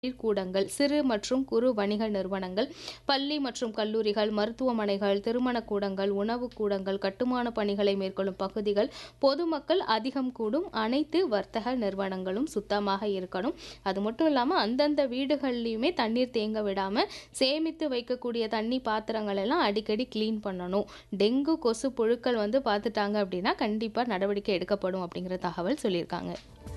கூடங்கள் சிறு மற்றும் குறு வணிக நிறுவனங்கள் பள்ளி மற்றும் கல்லூரிகள் மருத்துவமனைகள் திருமணக் கூடங்கள் உணவுக் கூடங்கள் கட்டுமான பணிகளை மேற்கொள்ளும் பகுதிகள் பொதுமக்கள் அதிகம் கூடும் அனைத்து வர்த்தக நிறுவனங்களும் சுத்தமாக இருக்கணும் அது மட்டும் இல்லாமல் அந்தந்த வீடுகள்லையுமே தண்ணீர் தேங்க விடாமல் சேமித்து வைக்கக்கூடிய தண்ணி பாத்திரங்கள் எல்லாம் அடிக்கடி க்ளீன் பண்ணணும் டெங்கு கொசு புழுக்கள் வந்து பார்த்துட்டாங்க அப்படின்னா கண்டிப்பாக நடவடிக்கை எடுக்கப்படும் அப்படிங்கிற தகவல் சொல்லியிருக்காங்க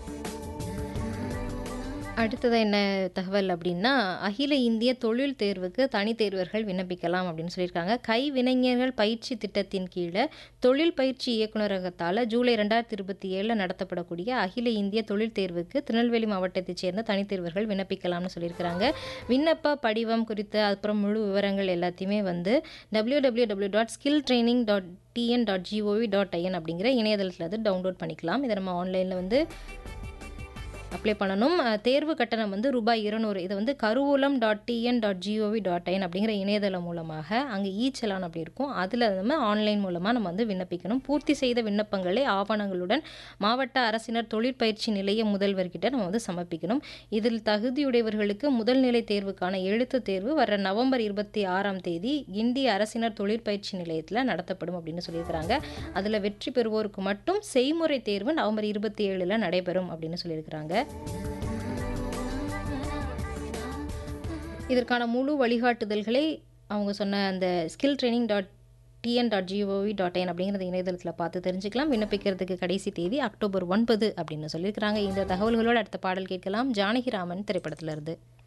அடுத்தது என்ன தகவல் அப்படின்னா அகில இந்திய தொழில் தேர்வுக்கு தனித் தேர்வர்கள் விண்ணப்பிக்கலாம் அப்படின்னு சொல்லியிருக்காங்க கைவினைஞர்கள் பயிற்சி திட்டத்தின் கீழே தொழில் பயிற்சி இயக்குநரகத்தால் ஜூலை ரெண்டாயிரத்தி இருபத்தி ஏழில் நடத்தப்படக்கூடிய அகில இந்திய தொழில் தேர்வுக்கு திருநெல்வேலி மாவட்டத்தைச் சேர்ந்த தனித் தேர்வர்கள் விண்ணப்பிக்கலாம்னு சொல்லியிருக்கிறாங்க விண்ணப்ப படிவம் குறித்த அப்புறம் முழு விவரங்கள் எல்லாத்தையுமே வந்து W W W dot skill training dot TN dot GOV dot IN அப்படிங்கிற இணையதளத்தில் வந்து டவுன்லோட் பண்ணிக்கலாம் இதை நம்ம ஆன்லைனில் வந்து அப்ளை பண்ணணும் அஹ், தேர்வு கட்டணம் வந்து ரூபாய் இருநூறு இது வந்து கருவூலம் dot TN dot GOV dot IN அப்படிங்கிற இணையதளம் மூலமாக அங்கே ஈ செலான் அப்படி இருக்கும் அதில் நம்ம ஆன்லைன் மூலமாக நம்ம வந்து விண்ணப்பிக்கணும் பூர்த்தி செய்த விண்ணப்பங்களை ஆவணங்களுடன் மாவட்ட அரசினர் தொழிற்பயிற்சி நிலைய முதல்வர்கிட்ட நம்ம வந்து சமர்ப்பிக்கணும் இதில் தகுதியுடையவர்களுக்கு முதல் நிலை தேர்வுக்கான எழுத்து தேர்வு வர நவம்பர் இருபத்தி ஆறாம் தேதி கிண்டி அரசினர் தொழிற்பயிற்சி நிலையத்தில் நடத்தப்படும் அப்படின்னு சொல்லியிருக்கிறாங்க அதில் வெற்றி பெறுவோருக்கு மட்டும் செய்முறை தேர்வு நவம்பர் இருபத்தி ஏழில் நடைபெறும் அப்படின்னு சொல்லியிருக்கிறாங்க இதற்கான முழு வழிகாட்டுதல்களை அவங்க சொன்ன அந்த skill training dot TN dot GOV dot IN அப்படிங்கிறத இணையதளத்தில் பார்த்து தெரிஞ்சுக்கலாம் விண்ணப்பிக்கிறதுக்கு கடைசி தேதி அக்டோபர் ஒன்பது அப்படின்னு சொல்லியிருக்கிறாங்க இந்த தகவல்களோடு அடுத்த பாடல் கேட்கலாம் ஜானகிராமன் திரைப்படத்திலிருந்து